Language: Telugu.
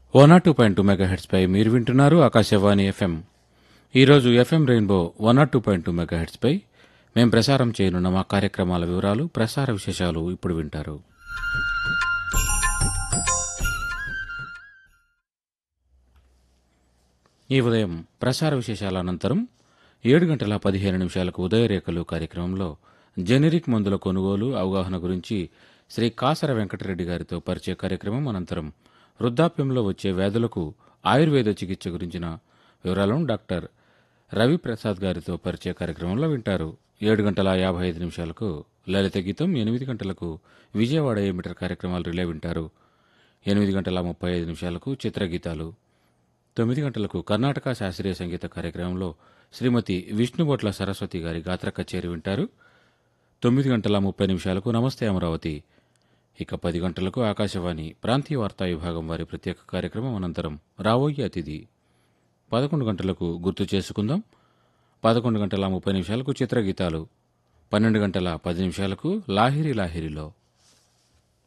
one nought two point two మెగా పై మీరు వింటున్నారు ఆకాశవాణి ఎఫ్ఎం ఈరోజు FM Rainbow one nought two point two మెగా పై మేం ప్రసారం చేయనున్న మా కార్యక్రమాల వివరాలు ప్రసార విశేషాలు ఇప్పుడు వింటారు ఈ ఉదయం ప్రసార విశేషాల అనంతరం ఏడు గంటల పదిహేను నిమిషాలకు ఉదయరేఖలు కార్యక్రమంలో జెనరిక్ మందుల కొనుగోలు అవగాహన గురించి శ్రీ కాసర వెంకటరెడ్డి గారితో పరిచయ కార్యక్రమం అనంతరం వృద్ధాప్యంలో వచ్చే వ్యాధులకు ఆయుర్వేద చికిత్స గురించిన వివరాలను డాక్టర్ రవి ప్రసాద్ గారితో పరిచయ కార్యక్రమంలో వింటారు ఏడు గంటల యాభై ఐదు నిమిషాలకు లలిత గీతం ఎనిమిది గంటలకు విజయవాడ ఏమిటర్ కార్యక్రమాలు రిలే వింటారు ఎనిమిది గంటల ముప్పై ఐదు నిమిషాలకు చిత్రగీతాలు తొమ్మిది గంటలకు కర్ణాటక శాస్త్రీయ సంగీత కార్యక్రమంలో శ్రీమతి విష్ణుబొట్ల సరస్వతి గారి గాత్ర కచేరి వింటారు తొమ్మిది గంటల ముప్పై నిమిషాలకు నమస్తే అమరావతి ఇక పది గంటలకు ఆకాశవాణి ప్రాంతీయ వార్తా విభాగం వారి ప్రత్యేక కార్యక్రమం అనంతరం రాబోయే అతిథి పదకొండు గంటలకు గుర్తు చేసుకుందాం పదకొండు గంటల ముప్పై నిమిషాలకు చిత్రగీతాలు పన్నెండు గంటల పది నిమిషాలకు లాహిరి లాహిరిలో